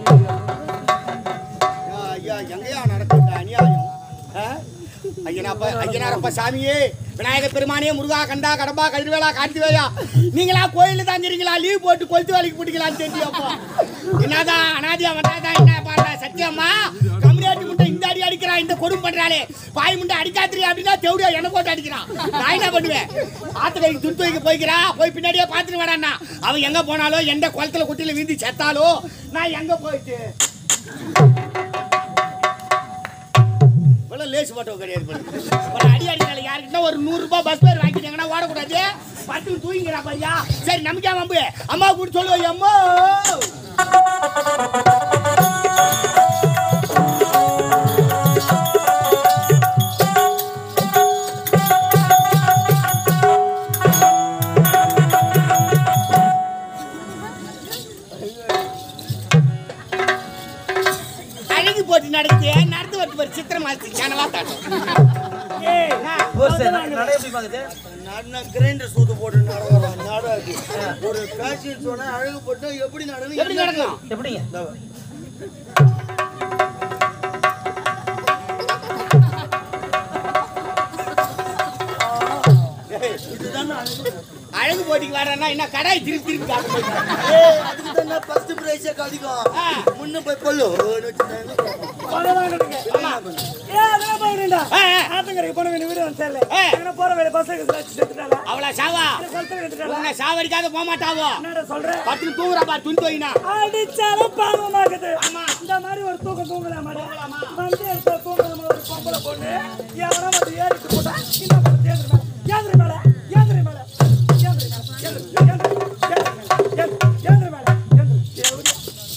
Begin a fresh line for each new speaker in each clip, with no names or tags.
ஐயா எங்கேயா நடக்குது அநியாயம் ஆ? ஐயனாப்பா ஐயனாரப்பா சாமியே விநாயக பெருமானே முருகா கண்டா கடம்பா கதிர்வேலா கார்த்திவேயா நீங்களா கோயில்ல தாங்கிறீங்களா லீவ் போட்டு கொளுத்து வேலைக்கு போட்டுக்கலாம்னு தெரியும்ப்பா என்னதான் அனாதியா வந்தாதான் என்ன பாடுறா சத்தியம்மா கம்யூனிட்டி முட்டை இந்த அடி அடிக்கிறான் இந்த கொடும் பண்றாளே பாய் முண்டை அடிக்காத்திரி அப்படின்னா தேவடியா என்ன போட்டு அடிக்கிறான் நான் என்ன பண்ணுவேன் ஆத்து கைக்கு துட்டு வைக்க போய்க்கிறா போய் பின்னாடியே பார்த்துட்டு வேடாண்ணா அவன் எங்க போனாலும் எந்த குளத்துல குட்டியில வீந்தி செத்தாலோ நான் எங்க போயிட்டு இவ்வளவு லேசு போட்டோ கிடையாது போல. ஒரு அடி அடினால யாருக்கிட்ட ஒரு நூறு ரூபாய் பஸ் பேர் வாங்கிட்டாங்கன்னா ஓடக்கூடாது பட்டு தூங்கிக்கிறா பையா சரி நமக்கே வம்பு அம்மா கூட சொல்லுவோம் அம்மா அழகு போட்டு நடக்குது நடந்து வரது ஒரு சித்திரம் ஆச்சு சேனலா தாட்டும் ஏய் நான்
நடை எப்படி பாக்குது
நான் கிரைண்டர் சூத்து போட்டு நடக்கிறோம் நாடாக்கு ஒரு ஃபேஷன் சொன்னா அழகு போட்டா எப்படி நடந்து
எப்படி நடக்கும்
எப்படிங்க
இதுதான் அழகு
அழகு போட்டிக்கு வரேன்னா என்ன கடாய் திருப்பி திருப்பி காட்ட போயிட்டு
ஏய் அதுக்கு தான் ஃபர்ஸ்ட் பிரைஸே அதிகம்
ஆ.
முன்ன போய் கொல்லு
ஆ, ஆ.
ஆத்தங்கரைக்கு போன வேண்டிய வீடு வந்து தெரியல
ஆ.
எங்கன போற வேலை பஸ் செத்துட்டால
அவளை சாவா
கழுத்துல கட்டுட்டால
உன்னை சாவடிக்காத போக மாட்டாவோ
என்னடா சொல்ற
பத்து தூங்குறா பா துணி தோயினா
அடிச்சாலும் பாவமாக்குது
ஆமா.
இந்த மாதிரி ஒரு தூக்கம் தூங்கலாமா வந்து எடுத்த தூங்கலாமா ஒரு பொம்பளை பொண்ணு எவனோ வந்து ஏறிட்டு போட்டா இந்த பக்கம் ஏந்திரி மேல ஏந்திரி மேல ஏந்திரி மேல ஏந்திரி மேல ஏந்திரி ஏந்திரி ஏந்திரி மேல ஏந்திரி ஏந்திரி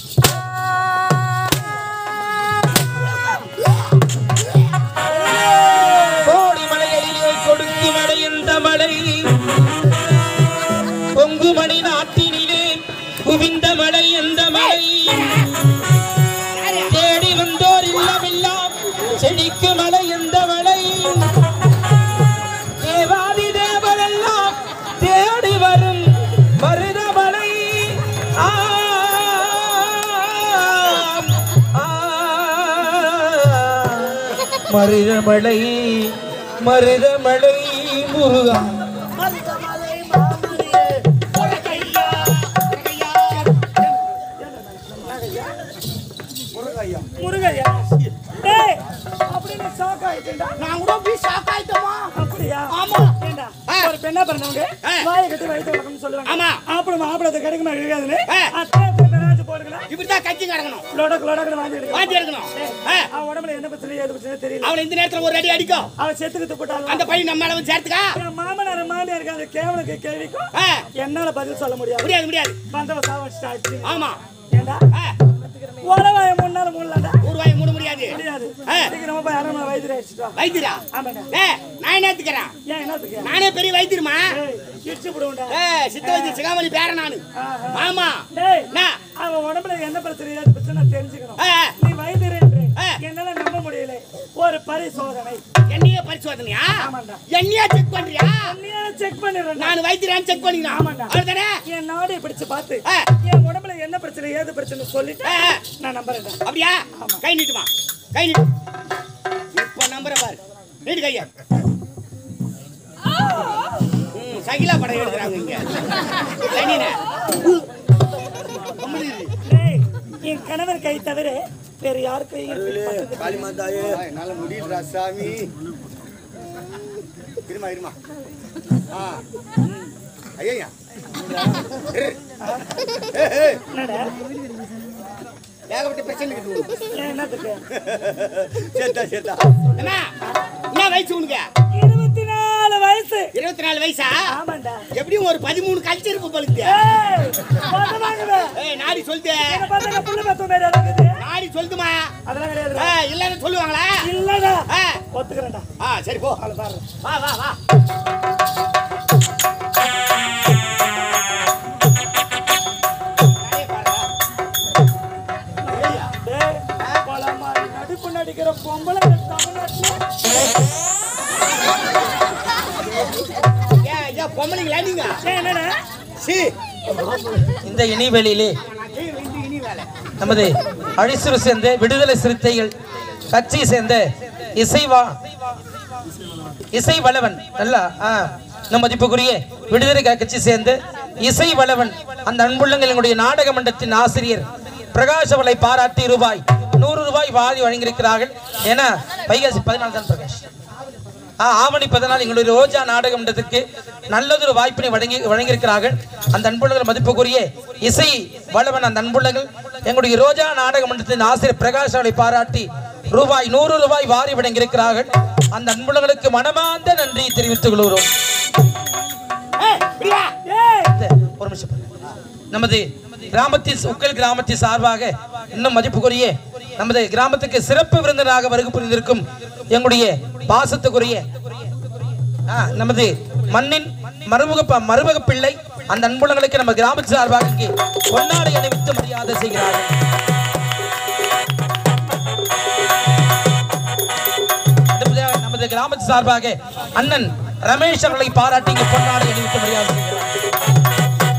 கோடி மலையிலே கொடுக்கு மழை எந்த மழை பொங்கு மணி நாட்டினிலே குவிந்த மழை எந்த மழை தேடி வந்தோர் இல்லமெல்லாம் செடிக்கு மழை எந்த மழை தேவாதி தேவரெல்லாம் தேடி வரும் மருத மழை மருதமலை மருதமலை முருகா
முருகையா டேய் அப்படின்னு ஷாக் ஆயிட்டேன்டா
நான் கூட போய் ஷாக் ஆயிட்டோமா
அப்படியா
ஆமா.
ஏண்டா
ஆ.
ஒரு பெண்ணா பிறந்தவங்க
ஆ.
வாயை கட்டி வயிற்று வளர்க்கணும்னு சொல்லுவாங்க
ஆமா.
அப்புறம் மாப்பிளத்தை கிடைக்குமா கிடைக்காதுன்னு
ஆ.
அத்தை பெண்ணாச்சு போடுங்களா
இப்படிதான் கட்சி கிடக்கணும்
லோடக்கு லோடக்கு வாந்தி எடுக்கணும்
வாந்தி எடுக்கணும் ஆ.
அவன் உடம்புல என்ன பிரச்சனை ஏது பிரச்சனை தெரியல
அவளை இந்த நேரத்துல ஒரு அடி அடிக்கும்
அவன் செத்துக்கிட்டு போட்டாலும்
அந்த பையன் நம்ம மேல வந்து சேர்த்துக்கா
என் மாமனார் மாமியாருக்கு அந்த கேவலுக்கு கேள்விக்கும்
ஆ,
என்னால பதில் சொல்ல முடியாது
முடியாது முடியாது
வந்தவ சாவடிச்சிட்டாச்சு
ஆமா
ஏண்டா
ஆ,
உடவாய முன்னால மூடலாண்டா
ஒரு வாய் மூட முடியாது
முடியாது
ஆ.
சீக்கிரமா போய் அரண்மனை வைத்தியம் அடிச்சுட்டு வா
வைத்தியரா
ஆமாண்டா
ஏ நான் என்ன எடுத்துக்கிறேன்
ஏன் என்னத்துக்கு
நானே பெரிய வைத்தியருமா
ஏய் இடிச்சு விடுவோம்டா
ஏ சித்த வைத்திய சிகாமணி பேர நானு
ஆஹா.
ஆமா
டேய்
என்ன
அவன் உடம்புல என்ன பிரச்சனை ஏது பிரச்சனை தெரிஞ்சுக்கணும்
ஆ,
நீ வைத்தியர்
ஆ.
என்னால நம்ப முடியல ஒரு பரிசோதனை
என்னைய பரிசோதனையா
ஆமாண்டா.
என்னையா செக் பண்றியா
நீயா செக் பண்ணிடுறேன்
நான் வைத்தியரான்னு செக் பண்ணிக்கலாம்
ஆமாண்டா.
அவ்வளவுதானே
என் நாடை பிடிச்சு பார்த்து
ஆ.
என் உடம்புல என்ன பிரச்சனை ஏது பிரச்சனை சொல்லிட்டு
ஆ, ஆ.
நான் நம்புறேன்டா
அப்படியா கை நீட்டுமா கை நீட்டு இப்ப நம்புற பாரு நீட்டு கையா ம், சகிலா படம் எடுக்கிறாங்க இங்க தண்ணின
டேய், என் கணவர் கை தவிர வேற யார் கையும் பட்டது
காளிமாதாயே
என்னால முடியுதுடா சாமி இருமா இருமா ஆ ம். ஐயா இரு. ஏய், ஏய்,
என்னடா
ஏகப்பட்ட பிரச்சனை இருக்குது
ஏன் என்னத்துக்கு
சேத்தா சேத்தா
என்ன என்ன வயசு உனக்கு
இருபத்தி நாலு வயசு
இருபத்தி நாலு வயசா
ஆமாண்டா
எப்படியும் ஒரு பதிமூணு கழிச்சு இருப்பு பழுத்து
ஏய், போட்டு வாங்குவே.
ஏய் நாடி சொல்லுது
என்னை பார்த்தா புள்ள பெத்த மாதிரி இருக்குது.
நாடி சொல்லுதுமா
அதெல்லாம் கிடையாதுடா.
ஏய், இல்லன்னு சொல்லுவாங்களா
இல்லடா.
ஆ,
ஒத்துக்கிறேன்டா.
ஆ சரி போ
அவளை பாரு.
வா வா வா நானே பாருடா. ஏய்யா,
டேய், போலாமா? நடிப்பு நடிக்கிற பொம்பளை இந்த தமிழ்நாட்டுல
ஏன் ஐயா பொம்பளைங்களா நீங்க
ஏய், என்னடா?
சி
இந்த இனிவெளியிலே
நான் கீழே வந்து இனி வேலை
நமது
அழிசுறு சேர்ந்த விடுதலை சிறுத்தைகள் கட்சியை சேர்ந்த இசைவா இசை வளவன் நல்லா ஆ, நம் மதிப்புக்குரிய விடுதலை கட்சி சேர்ந்து இசை வளவன் அந்த அன்புள்ளங்கள் எங்களுடைய நாடக மன்றத்தின் ஆசிரியர் பிரகாஷ் அவளை பாராட்டி ரூபாய் நூறு ரூபாய் வாரி வழங்கியிருக்கிறார்கள் என வைகாசி பதினாலு தான் பிரகாஷ் ஆ, ஆவணி பதினாலு எங்களுடைய ரோஜா நாடக மன்றத்திற்கு நல்லதொரு வாய்ப்பினை வழங்கி வழங்கியிருக்கிறார்கள் அந்த அன்புள்ளங்கள் மதிப்புக்குரிய இசை வளவன் அந்த அன்புள்ளங்கள் எங்களுடைய ரோஜா நாடக மன்றத்தின் ஆசிரியர் பிரகாஷ் அவளை பாராட்டி ரூபாய் நூறு ரூபாய் வாரி வழங்கியிருக்கிறார்கள் அந்த அன்புள்ளங்களுக்கு மனமார்ந்த நன்றி தெரிவித்துக் கொள்கிறோம் இந்த, ஒரு நிமிஷம் பாருங்க. நமது கிராமத்தின் உக்கல் கிராமத்தின் சார்பாக இன்னும் மதிப்புக்குரிய நமது கிராமத்துக்கு சிறப்பு விருந்தினராக வருகை புரிந்திருக்கும் எங்களுடைய பாசத்துக்குரிய ஆ, நமது மண்ணின் மருமக ப- மருமக பிள்ளை அந்த அன்புள்ளங்களுக்கு நம்ம கிராமத்து சார்பாக இங்கே பொன்னாடை அணிவித்து மரியாதை செய்கிறார்கள் அடுத்ததாக நமது கிராமத்து சார்பாக அண்ணன் ரமேஷ் அவர்களை பாராட்டி இங்கே பொன்னாடை அணிவித்து மரியாதை செய்கிறார்கள்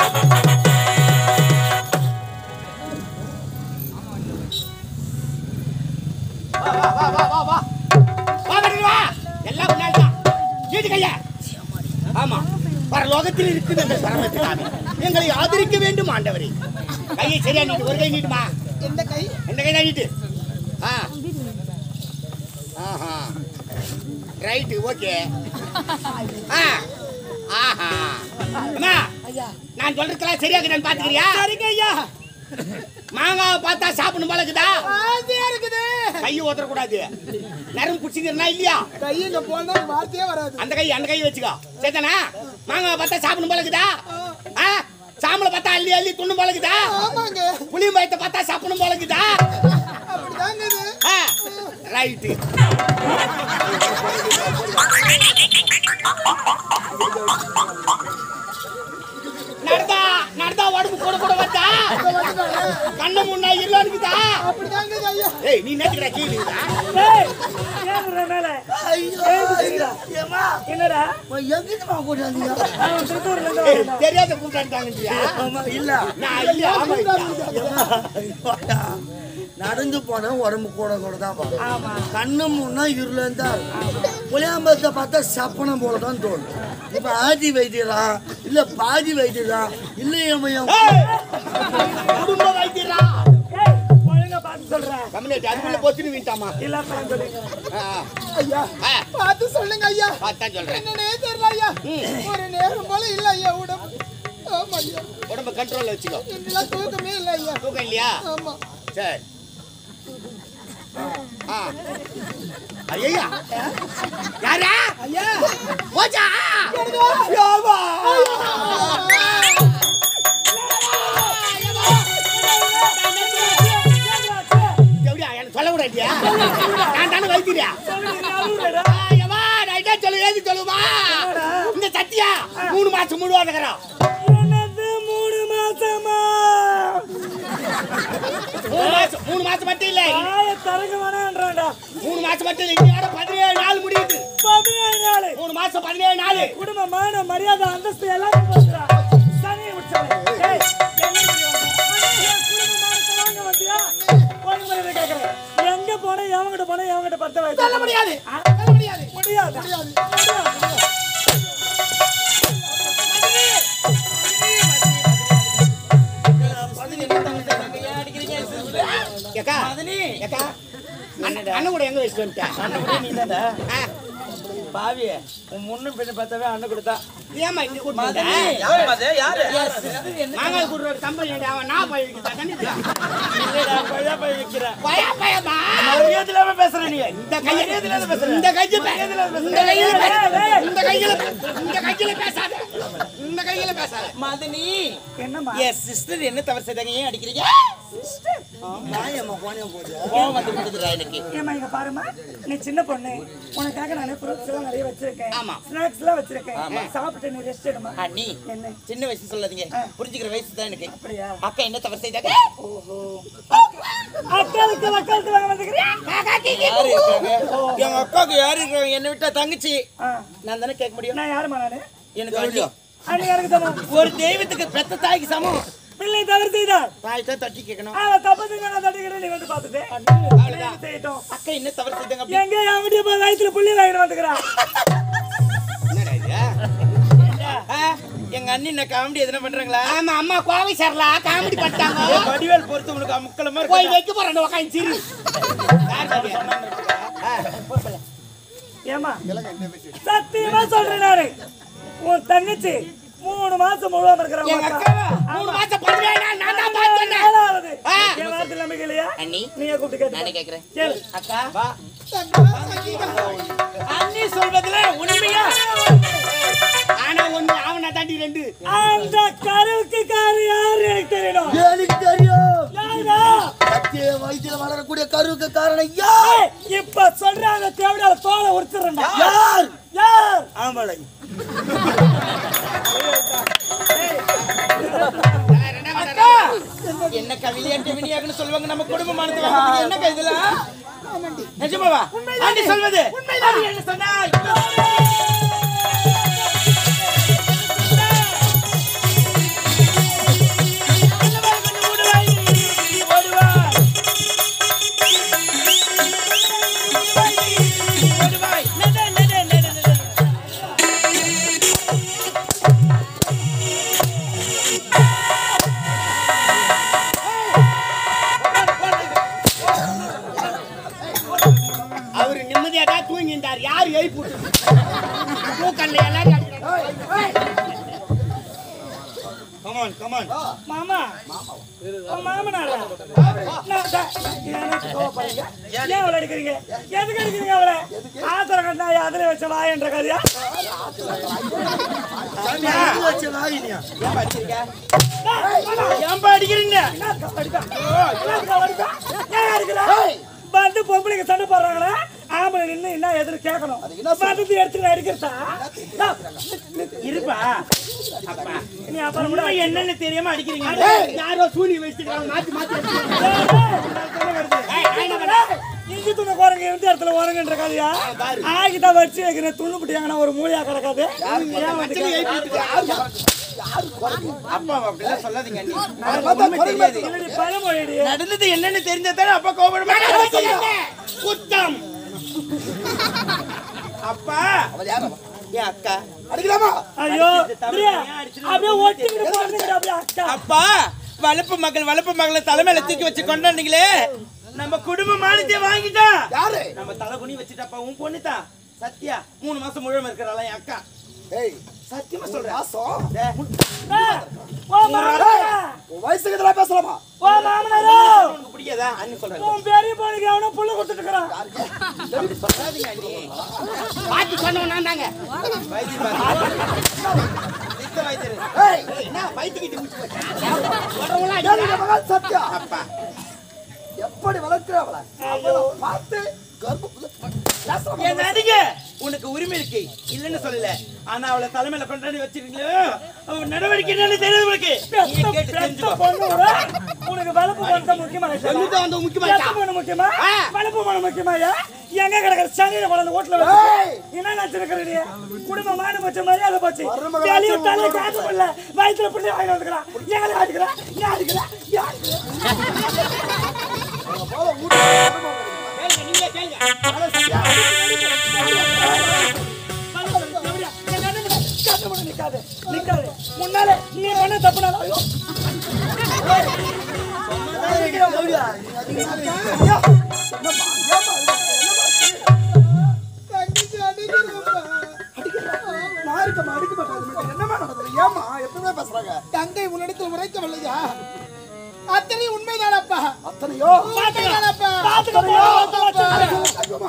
வா வா வா வா வா வா கட்டி வா எல்லாம் முன்னாடி தான் நீட்டு கையா ஆமா பரலோகத்தில் இருக்குது அந்த சரமத்தினாவே எங்களை ஆதரிக்க வேண்டும் ஆண்டவரே கையை சரியா நீட்டு ஒரு கை நீட்டுமா
எந்த கை
எந்த கை தான் நீட்டு ஆ ஆஹா ரைட்டு ஓகே ஆ ஆஹா அம்மா நான் சொல்றதுலாம் சரியா நான் பாத்துக்கிறியா
சரிங்க ஐயா
மாங்காவை பார்த்தா சாப்பிடணும் போல இருக்குதா
ஆசையா இருக்குது
கையை ஓத்தரக்கூடாது நரம் பிடிச்சிக்கிறனா இல்லையா
கையில போனா வார்த்தையே வராது
அந்த கை அந்த கை வச்சுக்கோ சரிதானா மாங்காய் பார்த்தா சாப்பிடும் போல இருக்குதா ஆ சாம்பலை பார்த்தா அள்ளி அள்ளி துண்ணும் போல இருக்குதா
ஆமாங்க
புளியும் பயத்தை பார்த்தா சாப்பிடணும் போல இருக்குதா
அப்படிதாங்க இது
ஆ ரைட்டு நடந்தா நடந்தா உடம்பு கூட கூட வந்தா கண்ணு முன்னா இருளா இருக்குதா
அப்படிதாங்க இது ஐயா
ஏய் நீ நேத்துக்கிற கீழே
ஏய், ஏறுற மேல.
ஏம்மா,
என்னடா
உன் எங்கிட்டுமா கூட்டாந்தீங்க?
அவன் திருப்பூர்ல இருந்து வந்தான்.
தெரியாத கூப்பிட்டாங்கயா
ஆமா, இல்ல.
நான் இல்ல ஆமா இல்ல.
ஏம்மா, நடந்து போனா உடம்பு கூட கூட தான் பார்க்கும். கண்ணு முன்னா இருளம் தான் புளியாம்பரத்தை பார்த்தா சப்பனம் போல தான் தோணும் இப்ப ஆதி வைத்தியரா இல்ல பாதி வைத்தியரா இல்ல என்
ஏய், குடும்ப வைத்தியரா
ஏய், ஒழுங்கா பார்த்து சொல்றேன்.
கம்யூனிட்டி அதுக்குள்ள பொத்துன்னு வீட்டாமா
இல்லாம நான் சொல்லிடுறேன்.
ஐயா
ஆ
பார்த்து சொல்லுங்க ஐயா
பார்த்தா சொல்றேன்
என்னன்னே தெரியல ஐயா ஒரு நேரம் போல இல்ல ஐயா உடம்பு ஆமா ஐயா
உடம்ப கண்ட்ரோல்ல வச்சுக்கோ
இன்னெல்லாம் தூக்கமே இல்ல ஐயா
தூக்கம் இல்லையா
ஆமா
சரி ஆ ஐயா யாரா
ஐயா
போச்சா எப்படியா எனக்கு சொல்ல கூடாதியா நான் தானே வைத்தியா ஐயவா நான் என்ன சொல்லு ஏது சொல்லுமா இந்த சத்தியா மூணு மாசம் முழுவாதுக்கிறோம்
என்னது மூணு மாசமா
மூணு மாசம் மூணு மாசம் மட்டும் இல்ல
வாயை திறக்க வேணான்றான்டா.
மூணு மாசம் மட்டும் இல்ல இன்னையோட பதினேழு நாள் முடியுது
பதினேழு நாளு.
மூணு மாசம் பதினேழு நாள்
குடும்ப மான மரியாதை அந்தஸ்து எல்லாமே போச்சுடா. சனியை முடிச்சவனே. ஏய், எங்க இப்படி வந்த? என் குடும்ப மானத்தை வாங்க வந்தியா? ஒரு முறை கேட்கிறேன். எங்க போன எவங்கிட்ட போன எவங்கிட்ட பத்த வயசு
சொல்ல முடியாது
ஆ?
சொல்ல முடியாது
முடியாது முடியாது
ஏக்கா ஏக்கா அண்ணன் அண்ணன் கூட எங்க வச்சுட்டு வந்துட்டேன் ஆ,
பாவி உன் முன்னும் பின்ன பார்த்தாவே அண்ணன் கொடுத்தா
ஏம்மா இங்க கூட்டு வந்த?
யாரும்மா அது? யாரு
மாங்காய் கூட்டுற ஒரு கம்பெனி அவன் நான் போய் வைக்கிறதா கண்டிப்பா
பையா போய் வைக்கிறேன்
பயா பயமா
மரியாதையில்லாம பேசுற நீ
இந்த கையில இந்த கையில இந்த கையில பேச- இந்த கையில இந்த கையில பேசாத இந்த கையில பேசாத
மதனி
என்னம்மா
என் சிஸ்டர் என்ன தவறு செய்தாங்க ஏன் அடிக்கிறீங்க
மாயம்மா கோணியம் போகுது
கோவம் வந்து விடுதுடா எனக்கு
ஏம்மா இங்க பாரும்மா நீ சின்ன பொண்ணு உனக்காக நான் ஃப்ரூட்ஸ் எல்லாம் நிறைய வச்சிருக்கேன்
ஆமா.
ஸ்நாக்ஸ் எல்லாம் வச்சிருக்கேன் சாப்பிட்டு நீ ரெஸ்ட் எடுமா
அண்ணி
என்ன
சின்ன வயசு சொல்லாதீங்க புரிஞ்சுக்கிற வயசு தான் எனக்கு
அப்படியா
அக்கா என்ன தவறு செய்தாங்க
அக்காவுக்கு வக்காலத்து வாங்க வந்துக்கிறியா
யாரு இருக்காங்க எங்க அக்காவுக்கு யாரு இருக்காங்க என்னை விட்டா தங்கச்சி
ஆ,
நான் தானே கேட்க முடியும்
நான் யாருமா நானு
எனக்கு அண்ணி.
அண்ணன் யாருக்கு தரும்
ஒரு தெய்வத்துக்கு பெத்த தாய்க்கு சமம்
பிள்ளை தவறு செய்தார்
தாய் தான் தட்டி கேட்கணும்
அவ தப்பு செஞ்சா நான் தட்டி
அவ்வளவுதான்.
செய்யட்டும்
அக்கா என்ன தவறு செய்தாங்க அப்படி?
எங்க என்கிட்ட போய் வயிற்றுல புள்ளி வாங்கிட்டு வந்துக்கிறான்
என்னடா இது?
ஆ, எங்க அண்ணி என்ன காமெடி எதுனா பண்றாங்களா
ஆமா அம்மா கோவை சார்லா காமெடி பண்ணிட்டாங்க
வடிவேல் பொறுத்து உனக்கு அமுக்கலமா
போய்
இருக்கு
வைக்க போறேன் உட்காந்து சிரி யார் அது? ஆ.
ஏமா சத்தியமா சொல்றேன் நானு உன் தங்கச்சி மூணு மாசம் முழுவதும் இருக்கிறவங்க
எங்க அக்காவா? மூணு மாசம் பண்ணுவேனா? நான் தான் பார்த்தேன்.
நாலாவது.
ஆ.
என் வார்த்தை நம்பிக்கை இல்லையா
அண்ணி
நீயே கூப்பிட்டு கேட்டு
நானே கேக்குறேன்
கேளு
அக்கா
அண்ணி சொல்றதுல உண்மையா
ஆனா ஒண்ணு அவனை தாண்டி ரெண்டு
அந்த கருவுக்கு காரு யாரு எனக்கு தெரியணும்
எனக்கு தெரியும்
யாரா?
சத்திய வயிற்றுல வளரக்கூடிய கருவுக்கு காரணம் யார்
ஏய், இப்ப சொல்றாங்க தேவையான தோலை உறுத்துறா
யார்
யார்
ஆமலை
அக்கா என்ன கவிலியாட்டு வினியாக்குன்னு சொல்லுவாங்க நம்ம குடும்பமானது வாங்குறதுக்கு என்ன கை இதெல்லாம் நிஜமாவா அண்ணி சொல்வது அண்ணி என்ன சொன்னாய்
அவரு நிம்மதியா தான் தூங்கிட்டார் யார் எழுப்பி விட்டு தூக்கல்ல எல்லாரும் அடிக்கிறாங்க.
கமான் கமான்
மாமா உன் மாமனாரா நான் தான். எனக்கு கோவப்படுறீங்க. ஏன் அவளை அடிக்கிறீங்க எதுக்கு அடிக்கிறீங்க அவளை ஆத்திர கண்டா அதுல வச்ச வாய் என்ற கதையா
வச்ச நாயினியா
ஏன்பா அடிக்கிறீங்க
வந்து பொம்பளைங்க சண்டை போடுறாங்களா ஆம்பளை நின்று என்ன எதிர கேட்கணும் வந்து எடுத்து அடிக்கிறதா
இருப்பா
நீ அப்புறம் கூட
உண்மை என்னன்னு தெரியாம அடிக்கிறீங்க
ஏய், யாரோ சூனி வச்சுக்கிறாங்க மாத்தி மாத்தி அடிக்கிறாங்க. ஏய், நான் என்ன பண்ணேன்?
இஞ்சி துணை குரங்கு எந்த இடத்துல உரங்குன்ற கதையா ஆகிதான் வச்சு வைக்கிற துண்ணு பிடியாங்கன்னா ஒரு மூலியா கிடக்காது ஏன் வந்து
சரி, எழுப்பி விட்டுட்டு யாரு
அப்பா அப்படிலாம் சொல்லாதீங்க அண்ணி அவருக்கு உண்மை தெரியாது
இல்லடி, பழமொழிடி
நடந்தது என்னன்னு தெரிஞ்சதானே அப்பா கோபப்பட
நடந்தது குத்தம்
அப்பா என் அக்கா
அடிக்கலாமா
ஐயோ பிரியா, அப்படியே ஒட்டிக்கிட்டு போறீங்க அப்படியே அக்கா
அப்பா வளர்ப்பு மகள் வளர்ப்பு மகளை தலைமையில தூக்கி வச்சு கொண்டாடுனீங்களே நம்ம குடும்ப மானத்தை வாங்கிட்டா
யாரு
நம்ம தலை குனி வச்சுட்டாப்பா உன் பொண்ணு தான் சத்யா மூணு மாசம் முழுவதும் இருக்கிறாளா என் அக்கா
ஏய்
சத்தியமா சொல்றேன்
மாசம்
டேய்,
ஏய், ஓ மாமனாரா
உன் வயசுக்கு இதெல்லாம் பேசலாமா
ஓ மாமனாரா
உனக்கு பிடிக்காதா அண்ணன் சொல்றேன்
உன் பெரிய பொண்ணுக்கு அவனும் புள்ள கொடுத்துட்டு இருக்கிறான்
சொல்லாதீங்க அண்ணி
பார்த்து சொன்னவன் நான் தாங்க
வைத்தியம் பாரு. சித்த வைத்தியர்.
ஏய்
என்ன பைத்திக்கிட்டு முடிச்சு போச்சு. வரவங்களாம்
யாரு
அடிக்கிறா.
இந்த மகன் சத்யா
அப்பா
எப்படி வளர்க்கிறவள அவளை பார்த்து கர்ப்ப பேசலாமா
என் நடிக உனக்கு உரிமை இருக்கு இல்லன்னு சொல்லல ஆனா அவளை தலைமையில கொண்டாடி வச்சிருக்கீங்களோ அவ நடவடிக்கை என்னன்னு தெரியுது உனக்கு நீ கேட்டு
பெத்த
தெரிஞ்சுக்கோ
பொண்ணு கூட உனக்கு வளர்ப்பு பொண்ணு தான் முக்கியமா
பொண்ணுதான் வந்து முக்கியமா
பெத்த
இருக்கா?
பொண்ணு முக்கியமா
ஆ.
வளர்ப்பு பொண்ணு முக்கியமாயா எங்க கிடக்குற சனியில கொண்டு வீட்டுல
ஏய்.
வச்சு என்ன நினைச்சிருக்கிற நீ குடும்பம் மாடு போச்சு மரியாதை போச்சு
மருமகள்
வெளிய
ஆச்சு,
தலையை
மருமகள்
காட்டு முடியல வயிற்றுல பிள்ளை வாங்கி வந்துக்கிறான் எங்களை அடிக்கிறா நீ அடிக்கிறா ஏன் அடிக்கிறா?
கேளுங்க, நீங்களே கேளுங்க.
எப்படியா? என் கண்ணு முன்னாடி, கண்ணு முன்னாடி நிக்காத, நிக்காத. முன்னாலே நீ பண்ண தப்புனாலும் ஐயோ
தங்கச்சி அடிக்கிறப்பா
நான் இருக்கமா அடிக்க மாட்டேன் என்னமா நடந்தது ஏமா எப்பவுமே பேசுறாங்க
தங்கை உன்னிடத்தில் உரைக்கவில்லையா அத்தனை உண்மைதானப்பா
அத்தனையோ
உண்மைதானப்பா
பாத்துக்க போ,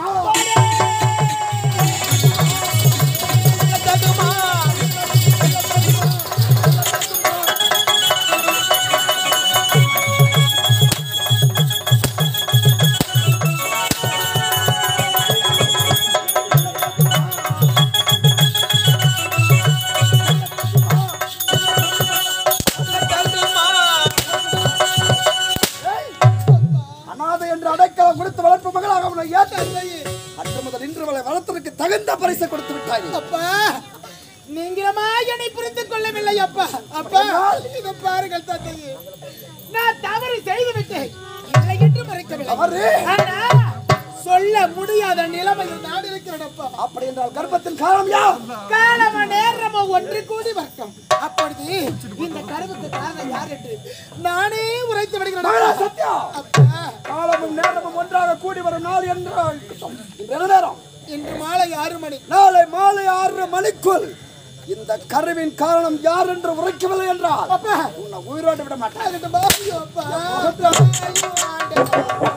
அனாதை என்று அடைக்கலம் கொடுத்து வளர்ப்பு மகளாக அவனை ஏற்ற அன்று முதல் இன்று வரை வளர்த்ததற்கு தகுந்த பரிசை கொடுத்து விட்டாய்
அப்பா நீங்களமா என்னை புரிந்து கொள்ளவில்லை அப்பா அப்பா இதை பாருங்கள் தந்தையே நான் தவறு செய்து விட்டேன் இல்லை என்று மறைக்க
இருக்கவில்லை
அவரு?
ஆனா, சொல்ல முடியாத நிலைமையில் நான் இருக்கிறேனப்பா
அப்படி என்றால் கர்ப்பத்தின் காரணம் யார்
காலம நேரமோ ஒன்று கூடி வரட்டும் அப்பொழுது இந்த கருவுக்கு காரணம் யார் என்று நானே உரைத்து
மகளா
விடுகிறேன்
சத்யா
அப்பா
காலமும் நேரமும் ஒன்றாக கூடி வரும் நாள் என்று இருக்கட்டும். இன்று என்ன நேரம்
இன்று மாலை ஆறு மணி
நாளை மாலை ஆறு மணிக்குள் இந்த கருவின் காரணம் யார் என்று உரைக்கவில்லை என்றால்
அப்பா
உன்னை உயிரோடு விட மாட்டேன்
அதுக்கு பாவியோ அப்பா ஐயோ, ஆண்டவா.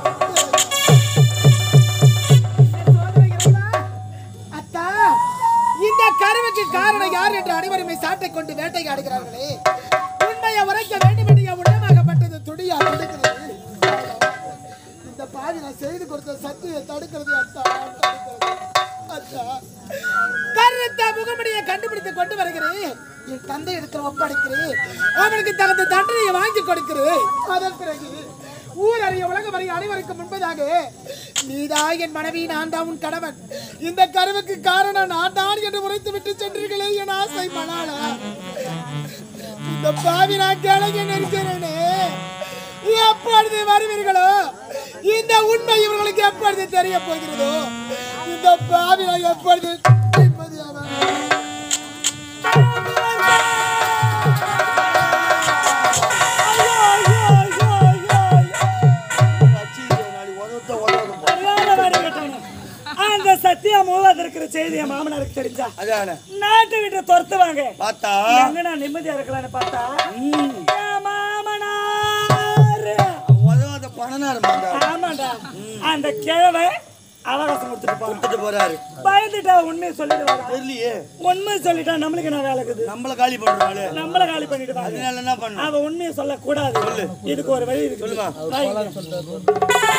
அத்தா இந்த கருவுக்கு காரணம் யார் என்று அனைவருமே சாட்டை கொண்டு வேட்டையாடுகிறார்களே உண்மையை உரைக்க வேண்டும் என்று என் உடமாகப்பட்டது துடியா தடுக்கிறது இந்த பாவி நான் செய்து கொடுத்த சத்தியை தடுக்கிறது அத்தா தடுக்கிறது. அத்தா கருத்த முகமுடியை கண்டுபிடித்து கொண்டு வருகிறேன் என் தந்தை இடத்துல ஒப்படைக்கிறேன் அவனுக்கு தகுந்த தண்டனையை வாங்கி கொடுக்கிறேன் அதன் பிறகு ஊர் அறிய உலகம் அறிய அனைவருக்கும் முன்பதாக நீதான் என் மனைவி நான் தான் உன் கணவன் இந்த கருவுக்கு காரணம் நான் தான் என்று உரைத்து விட்டு சென்றீர்களே என் ஆசை மணாளா இந்த பாவி நான் கிழங்க நிற்கிறேனே எப்பொழுது வருவீர்களோ இந்த உண்மை இவர்களுக்கு எப்பொழுது தெரிய போகிறதோ இந்த பாவி நான் எப்பொழுது நிம்மதியாக
அந்த சத்தியா மூவாது இருக்கிற செய்தி என் மாமனாருக்கு தெரிஞ்சா
அதான
நாட்டை விட்டு துரத்துவாங்க
பார்த்தா
எங்க நான் நிம்மதியா இருக்கலாம்னு பார்த்தா என் மாமனாரு
உதவாத பணனார்
ஆமாண்டா அந்த கிழவை அவகாசம் கொடுத்துட்டு போறான்
கொடுத்துட்டு போறாரு
பயந்துட்டா உண்மையை சொல்லிட்டு வரா
தெரியலையே
உண்மை சொல்லிட்டா நம்மளுக்கு என்ன வேலை இருக்குது
நம்மள காலி பண்றாரு
நம்மள காலி பண்ணிட்டு வாங்க
அதனால என்ன பண்ண
அவ உண்மையை சொல்லக்கூடாது இதுக்கு ஒரு வழி இருக்கு
சொல்லுமா.
வாங்க.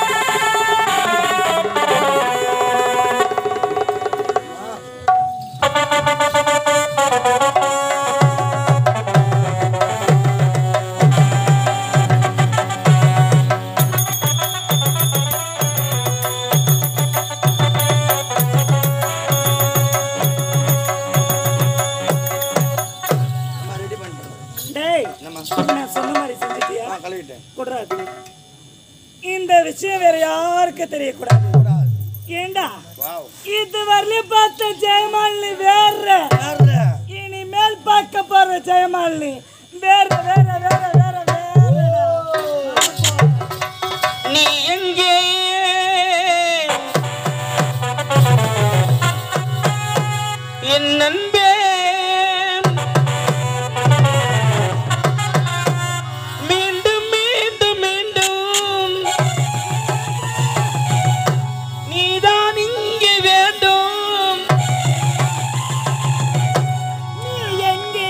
ரெடி பண்ணிட்டேன்
டேய்
என்னம்மா
நான் சொன்ன மாதிரி செஞ்சுட்டியா
ஆ, கழுவிட்டேன்
கூடாது இந்த விஷயம் வேற யாருக்கும் தெரியக்கூடாது ஏண்டா
வாவ்
இது வரலையும் பார்த்த ஜெயமாலினி வேற
யாருடா?
இனிமேல் பார்க்க போற ஜெயமாலினி வேற வேற வேற வேற வேற
நீ எங்கே என் நண்பே மீண்டும் மீண்டும் மீண்டும் நீதான் இங்கே வேண்டும்
நீ எங்கே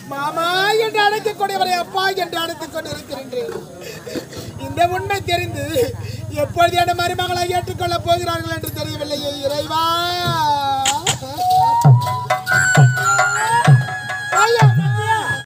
மாமா என்று அழைக்கக்கூடியவரை அப்பா என்று அழைத்துக் கொண்டிருக்கின்றேன் இந்த உண்மை தெரிந்து எப்பொழுது என் மருமகளை ஏற்றுக்கொள்ளப் போகிறார்கள் என்று தெரியவில்லையே இறைவா